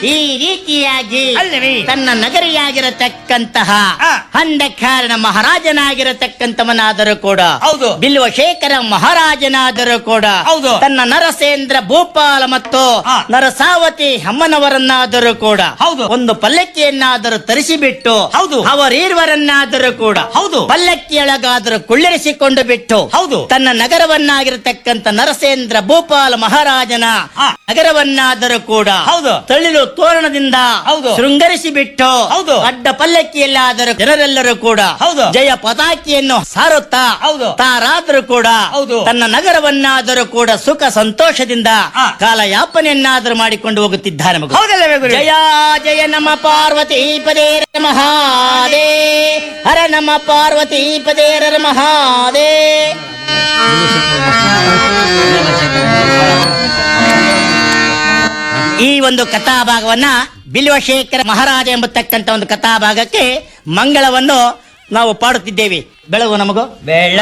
ಈ ರೀತಿಯಾಗಿ ಅಲ್ಲವೇ? ತನ್ನ ನಗರಿಯಾಗಿರತಕ್ಕಂತಹ ಆ. ಹಂದಕಾರನ ಮಹಾರಾಜನಾಗಿರತಕ್ಕಂಥವನಾದರೂ ಕೂಡ ಹೌದು. ಬಿಲ್ವಶೇಖರ ಮಹಾರಾಜನಾದರೂ ಕೂಡ ಹೌದು. ತನ್ನ ನರಸೇಂದ್ರ ಭೂಪಾಲ ಮತ್ತು ಆ. ನರಸಾವತಿ ಅಮ್ಮನವರನ್ನಾದರೂ ಕೂಡ ಹೌದು. ಒಂದು ಪಲ್ಲಕ್ಕಿಯನ್ನಾದರೂ ತರಿಸಿಬಿಟ್ಟು ಹೌದು. ಅವರೀರ್ವರನ್ನಾದರೂ ಕೂಡ ಹೌದು. ಪಲ್ಲಕ್ಕಿಯೊಳಗಾದರೂ ಕುಳ್ಳಿರಿಸಿಕೊಂಡು ಬಿಟ್ಟು ಹೌದು. ತನ್ನ ನಗರವನ್ನಾಗಿರತಕ್ಕಂಥ ನರಸೇಂದ್ರ ಭೂಪಾಲ ಮಹಾರಾಜನ ಆ. ನಗರವನ್ನಾದರೂ ಕೂಡ ಹೌದು. ತಳಿರು ತೋರಣದಿಂದ ಹೌದು. ಶೃಂಗರಿಸಿ ಬಿಟ್ಟು ಹೌದು. ಅಡ್ಡ ಪಲ್ಲಕ್ಕಿಯಲ್ಲಾದರೂ ಜನರೆಲ್ಲರೂ ಕೂಡ ಹೌದು. ಜಯ ಪತಾಕಿಯನ್ನು ಸಾರುತ್ತಾ ಹೌದು. ತಾರಾದರೂ ಕೂಡ ಹೌದು. ತನ್ನ ನಗರವನ್ನಾದರೂ ಕೂಡ ಸುಖ ಸಂತೋಷದಿಂದ ಆ. ಕಾಲಯಾಪನೆಯನ್ನಾದರೂ ಮಾಡಿಕೊಂಡು ಹೋಗುತ್ತಿದ್ದಾರೆ ಮಗು ಹೌದಲ್ಲವೇ ಗುರು ಜಯ ಜಯ ನಮ ಪಾರ್ವತಿ ಪದೇ ಮಹಾದೇ ಹರ ನಮ ಪಾರ್ವತಿ ಪದೇ ರರ ಮಹಾದೇ ಈ ಒಂದು ಕಥಾಭಾಗವನ್ನ ಬಿಲ್ವಶೇಖರ ಮಹಾರಾಜ ಎಂಬತಕ್ಕಂತ ಒಂದು ಕಥಾಭಾಗಕ್ಕೆ ಮಂಗಳವನ್ನು ನಾವು ಪಾಡುತ್ತಿದ್ದೇವೆ ಬೆಳಗು ನಮಗು ಬೆಳ್ಳ